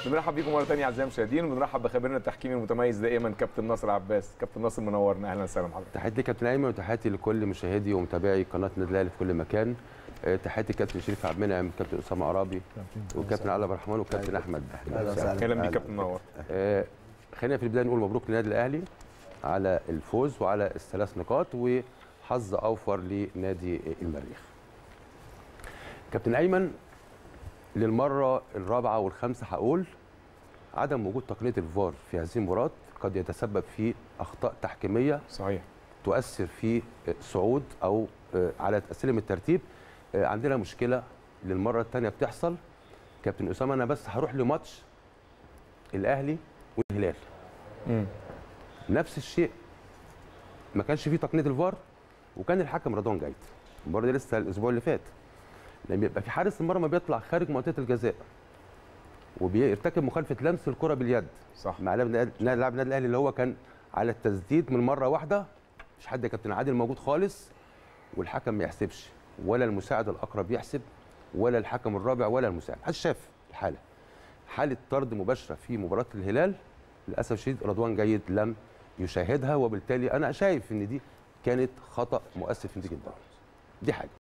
بنرحب بيكم مره ثانيه اعزائي المشاهدين وبنرحب بخبيرنا التحكيمي المتميز دائما كابتن ناصر عباس كابتن ناصر منورنا اهلا وسهلا حضرتك تحياتي لكابتن ايمن وتحياتي لكل مشاهدي ومتابعي قناه النادي الاهلي في كل مكان آه، تحياتي كابتن شريف عبد المنعم كابتن اسامه عرابي وكابتن علي عبد الرحمن وكابتن احمد أهلا وسهلا. اهلا بيك كابتن منور آه، خلينا في البدايه نقول مبروك للنادي الاهلي على الفوز وعلى الثلاث نقاط وحظ اوفر لنادي المريخ. كابتن ايمن للمره الرابعه والخامسه هقول عدم وجود تقنيه الفار في هذه المباراه قد يتسبب في اخطاء تحكيميه صحيح تؤثر في صعود او على سلم الترتيب عندنا مشكله للمره الثانيه بتحصل كابتن اسامه انا بس هروح لماتش الاهلي والهلال مم. نفس الشيء ما كانش فيه تقنيه الفار وكان الحكم رضوان جيد المباراه دي لسه الاسبوع اللي فات لما يبقى في حارس المرمى بيطلع خارج منطقه الجزاء وبيرتكب مخالفه لمس الكره باليد صح مع لاعب النادي- لاعب النادي الاهلي اللي هو كان على التسديد من مره واحده مش حد يا كابتن عادل موجود خالص والحكم ما يحسبش ولا المساعد الاقرب يحسب ولا الحكم الرابع ولا المساعد محدش شاف الحاله حاله طرد مباشره في مباراه الهلال للاسف الشديد رضوان جيد لم يشاهدها وبالتالي انا شايف ان دي كانت خطا مؤسف جدا دي حاجه